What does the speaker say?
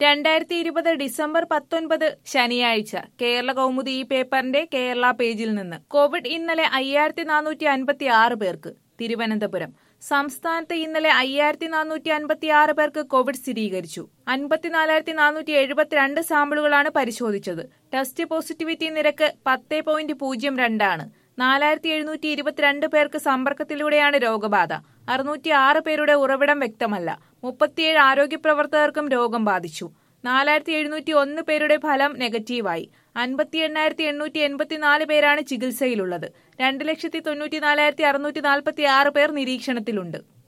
രണ്ടായിരത്തി ഇരുപത് ഡിസംബർ പത്തൊൻപത് ശനിയാഴ്ച കേരള കൗമുദി ഈ പേപ്പറിന്റെ കേരള പേജിൽ നിന്ന് കോവിഡ് ഇന്നലെ അയ്യായിരത്തി നാനൂറ്റി അൻപത്തി ആറ് പേർക്ക് തിരുവനന്തപുരം സംസ്ഥാനത്ത് ഇന്നലെ അയ്യായിരത്തി നാനൂറ്റി അൻപത്തി ആറ് പേർക്ക് കോവിഡ് സ്ഥിരീകരിച്ചു അൻപത്തിനാലായിരത്തി നാനൂറ്റി എഴുപത്തിരണ്ട് സാമ്പിളുകളാണ് പരിശോധിച്ചത് ടെസ്റ്റ് പോസിറ്റിവിറ്റി നിരക്ക് പത്ത് പോയിന്റ് പൂജ്യം രണ്ടാണ് നാലായിരത്തി എഴുന്നൂറ്റി ഇരുപത്തിരണ്ട് പേർക്ക് സമ്പർക്കത്തിലൂടെയാണ് രോഗബാധ അറുന്നൂറ്റി ആറ് പേരുടെ ഉറവിടം വ്യക്തമല്ല മുപ്പത്തിയേഴ് ആരോഗ്യ പ്രവർത്തകർക്കും രോഗം ബാധിച്ചു നാലായിരത്തി എഴുന്നൂറ്റി ഒന്ന് പേരുടെ ഫലം നെഗറ്റീവായി അൻപത്തി എണ്ണായിരത്തി എണ്ണൂറ്റി എൺപത്തിനാല് പേരാണ് ചികിത്സയിലുള്ളത് രണ്ട് ലക്ഷത്തി തൊണ്ണൂറ്റി നാലായിരത്തി അറുന്നൂറ്റി നാൽപ്പത്തി ആറ് പേർ നിരീക്ഷണത്തിലുണ്ട്